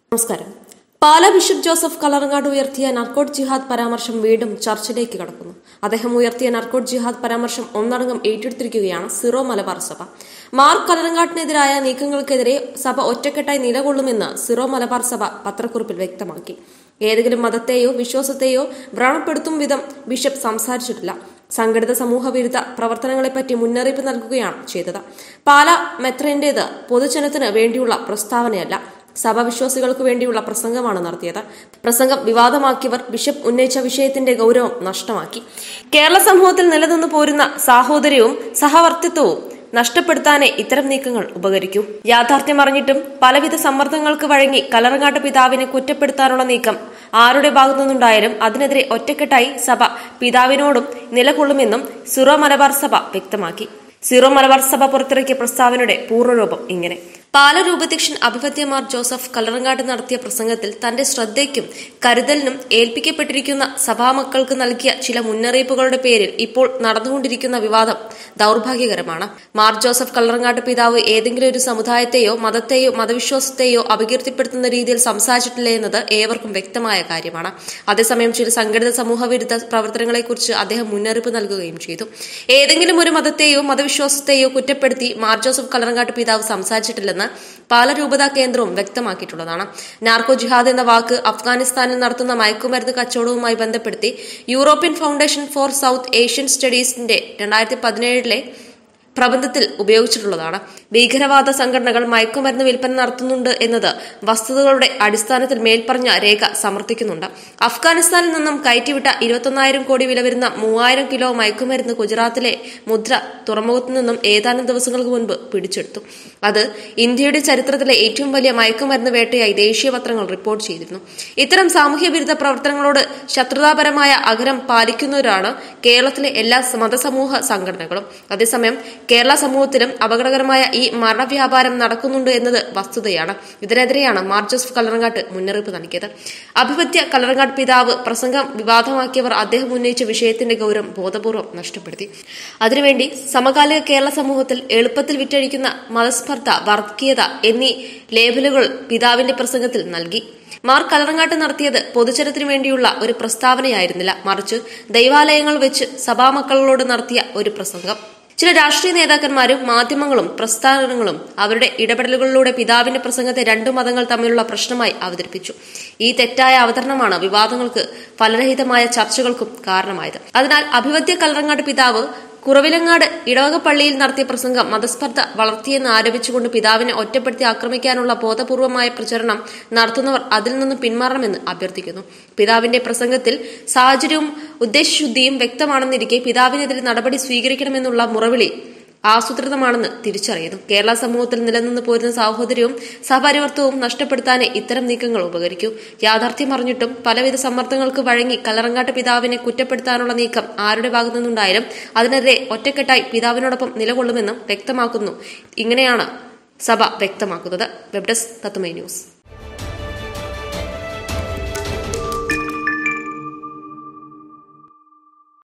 നമസ്കാരം Pala bishop Joseph കളറങ്ങാട് ഉയർത്തിയ നർക്കോട്ട് ജിഹാദ് പരാമർശം വീണ്ടും ചർച്ചയിലേക്ക് കടക്കുന്നു അദ്ദേഹം ഉയർത്തിയ നർക്കോട്ട് ജിഹാദ് പരാമർശം ഒന്നടങ്കം ഏറ്റെടുത്തിരിക്കുകയാണ് സിറോ മലബാർ സഭ മാർക്ക് കലറങ്ങാട്ടിനെതിരായ നീക്കങ്ങൾക്കെതിരെ സഭ ഒറ്റക്കെട്ടായി നിലകൊള്ളുമെന്ന് സിറോ മലബാർ സഭ പത്രക്കുറിപ്പിൽ വ്യക്തമാക്കി ഏതെങ്കിലും മതത്തെയോ വിശ്വാസത്തെയോ വ്രണപ്പെടുത്തും വിധം ബിഷപ്പ് സംസാരിച്ചിട്ടില്ല സംഘടിത സമൂഹ വിരുദ്ധ പ്രവർത്തനങ്ങളെപ്പറ്റി മുന്നറിയിപ്പ് നൽകുകയാണ് ചെയ്തത് പാലാ മെത്രന്റേത് പൊതുജനത്തിന് വേണ്ടിയുള്ള പ്രസ്താവനയല്ല സഭാവിശ്വാസികൾക്ക് വേണ്ടിയുള്ള പ്രസംഗമാണ് നടത്തിയത് പ്രസംഗം വിവാദമാക്കിയവർ ബിഷപ്പ് ഉന്നയിച്ച വിഷയത്തിന്റെ ഗൗരവം നഷ്ടമാക്കി കേരള സമൂഹത്തിൽ നിലനിന്നു പോരുന്ന സാഹോദര്യവും സഹവർത്തിത്വവും നഷ്ടപ്പെടുത്താനേ ഇത്തരം നീക്കങ്ങൾ ഉപകരിക്കൂ യാഥാർത്ഥ്യം അറിഞ്ഞിട്ടും പലവിധ സമ്മർദ്ദങ്ങൾക്ക് വഴങ്ങി കലറങ്ങാട്ട് പിതാവിനെ കുറ്റപ്പെടുത്താനുള്ള നീക്കം ആരുടെ ഭാഗത്തു നിന്നുണ്ടായാലും അതിനെതിരെ ഒറ്റക്കെട്ടായി സഭ പിതാവിനോടും നിലകൊള്ളുമെന്നും സിറോ മലബാർ സഭ വ്യക്തമാക്കി സിറോ മലബാർ സഭ പുറത്തിറക്കിയ പ്രസ്താവനയുടെ പൂർണ്ണരൂപം ഇങ്ങനെ പാലരൂപധ്യക്ഷൻ അഭിവദ്യമാർ ജോസഫ് കലറങ്ങാട്ട് നടത്തിയ പ്രസംഗത്തിൽ തന്റെ ശ്രദ്ധയ്ക്കും കരുതലിനും ഏൽപ്പിക്കപ്പെട്ടിരിക്കുന്ന സഭാമക്കൾക്ക് നൽകിയ ചില മുന്നറിയിപ്പുകളുടെ പേരിൽ ഇപ്പോൾ നടന്നുകൊണ്ടിരിക്കുന്ന വിവാദം ദൗർഭാഗ്യകരമാണ് മാർ ജോസഫ് കല്ലറങ്ങാട്ട് പിതാവ് ഏതെങ്കിലും ഒരു സമുദായത്തെയോ മതത്തെയോ മതവിശ്വാസത്തെയോ അപകീർത്തിപ്പെടുത്തുന്ന രീതിയിൽ സംസാരിച്ചിട്ടില്ല എന്നത് ഏവർക്കും വ്യക്തമായ കാര്യമാണ് അതേസമയം ചില സംഘടിത സമൂഹ വിരുദ്ധ പ്രവർത്തനങ്ങളെക്കുറിച്ച് അദ്ദേഹം മുന്നറിയിപ്പ് നൽകുകയും ചെയ്തു ഏതെങ്കിലും ഒരു മതത്തെയോ മതവിശ്വാസത്തെയോ കുറ്റപ്പെടുത്തി മാർ ജോസഫ് കല്ലറങ്ങാട്ട് പിതാവ് സംസാരിച്ചിട്ടില്ലെന്ന് പാലരൂപതാ കേന്ദ്രവും വ്യക്തമാക്കിയിട്ടുള്ളതാണ് നാർക്കോ ജിഹാദ് എന്ന വാക്ക് അഫ്ഗാനിസ്ഥാനിൽ നടത്തുന്ന മയക്കുമരുന്ന് കച്ചവടവുമായി ബന്ധപ്പെടുത്തി European foundation for South Asian സ്റ്റഡീസിന്റെ രണ്ടായിരത്തി പതിനേഴിലെ പ്രബന്ധത്തിൽ ഉപയോഗിച്ചിട്ടുള്ളതാണ് ഭീകരവാദ സംഘടനകൾ മയക്കുമരുന്ന് വിൽപ്പന നടത്തുന്നുണ്ട് എന്നത് വസ്തുതകളുടെ അടിസ്ഥാനത്തിൽ മേൽപ്പറഞ്ഞ രേഖ സമർത്ഥിക്കുന്നുണ്ട് അഫ്ഗാനിസ്ഥാനിൽ നിന്നും കയറ്റിവിട്ട ഇരുപത്തൊന്നായിരം കോടി വില വരുന്ന മൂവായിരം കിലോ മയക്കുമരുന്ന് ഗുജറാത്തിലെ മുദ്ര തുറമുഖത്തു നിന്നും ഏതാനും ദിവസങ്ങൾക്ക് മുൻപ് പിടിച്ചെടുത്തു അത് ഇന്ത്യയുടെ ചരിത്രത്തിലെ ഏറ്റവും വലിയ മയക്കുമരുന്ന് വേട്ടയായി ദേശീയ പത്രങ്ങൾ റിപ്പോർട്ട് ചെയ്തിരുന്നു ഇത്തരം സാമൂഹ്യ വിരുദ്ധ പ്രവർത്തനങ്ങളോട് ശത്രുതാപരമായ അകരം പാലിക്കുന്നവരാണ് കേരളത്തിലെ എല്ലാ മതസമൂഹ സംഘടനകളും അതേസമയം കേരള സമൂഹത്തിലും അപകടകരമായ ഈ മരണവ്യാപാരം നടക്കുന്നുണ്ട് എന്നത് വസ്തുതയാണ് ഇതിനെതിരെയാണ് മാർ ജോസഫ് കല്ലറങ്ങാട്ട് മുന്നറിയിപ്പ് നൽകിയത് അഭിവദ്യ കല്ലറങ്ങാട്ട് പിതാവ് പ്രസംഗം വിവാദമാക്കിയവർ അദ്ദേഹം ഉന്നയിച്ച വിഷയത്തിന്റെ ഗൗരവം ബോധപൂർവം നഷ്ടപ്പെടുത്തി അതിനുവേണ്ടി സമകാലിക കേരള സമൂഹത്തിൽ എളുപ്പത്തിൽ വിറ്റഴിക്കുന്ന മതസ്പർദ്ധ വർഗീയത എന്നീ ലേബലുകൾ പിതാവിന്റെ പ്രസംഗത്തിൽ നൽകി മാർ കലറങ്ങാട്ട് നടത്തിയത് പൊതുജനത്തിനു വേണ്ടിയുള്ള ഒരു പ്രസ്താവനയായിരുന്നില്ല മറിച്ച് ദൈവാലയങ്ങൾ വെച്ച് സഭാമക്കളോട് നടത്തിയ ഒരു പ്രസംഗം ചില രാഷ്ട്രീയ നേതാക്കന്മാരും മാധ്യമങ്ങളും പ്രസ്ഥാനങ്ങളും അവരുടെ ഇടപെടലുകളിലൂടെ പിതാവിന്റെ പ്രസംഗത്തെ രണ്ടു മതങ്ങൾ തമ്മിലുള്ള പ്രശ്നമായി അവതരിപ്പിച്ചു ഈ തെറ്റായ അവതരണമാണ് വിവാദങ്ങൾക്ക് ഫലരഹിതമായ ചർച്ചകൾക്കും കാരണമായത് അതിനാൽ അഭിവദ്യ കലറങ്ങാട് പിതാവ് കുറവിലങ്ങാട് ഇടവകപ്പള്ളിയിൽ നടത്തിയ പ്രസംഗം മതസ്പർദ്ധ വളർത്തിയെന്ന് ആരോപിച്ചുകൊണ്ട് പിതാവിനെ ഒറ്റപ്പെടുത്തി ആക്രമിക്കാനുള്ള ബോധപൂർവമായ പ്രചരണം നടത്തുന്നവർ അതിൽ നിന്നും പിന്മാറണമെന്ന് അഭ്യർത്ഥിക്കുന്നു പിതാവിന്റെ പ്രസംഗത്തിൽ സാഹചര്യവും ഉദ്ദേശശുദ്ധിയും വ്യക്തമാണെന്നിരിക്കെ പിതാവിനെതിരെ നടപടി സ്വീകരിക്കണമെന്നുള്ള മുറവിളി ആസൂത്രിതമാണെന്ന് തിരിച്ചറിയുന്നു കേരള സമൂഹത്തിൽ നിലനിന്ന് പോരുന്ന സാഹോദര്യവും സഹപരിവർത്തനവും നഷ്ടപ്പെടുത്താനേ ഇത്തരം നീക്കങ്ങൾ ഉപകരിക്കൂ യാഥാർത്ഥ്യം അറിഞ്ഞിട്ടും പലവിധ സമ്മർദ്ദങ്ങൾക്ക് വഴങ്ങി കലറങ്ങാട്ട് പിതാവിനെ കുറ്റപ്പെടുത്താനുള്ള നീക്കം ആരുടെ ഭാഗത്തു നിന്നുണ്ടായാലും അതിനെതിരെ ഒറ്റക്കെട്ടായി പിതാവിനോടൊപ്പം നിലകൊള്ളുമെന്നും വ്യക്തമാക്കുന്നു ഇങ്ങനെയാണ് സഭ വ്യക്തമാക്കുന്നത് വെബ് ഡെസ്ക് തത്തുമൈ ന്യൂസ്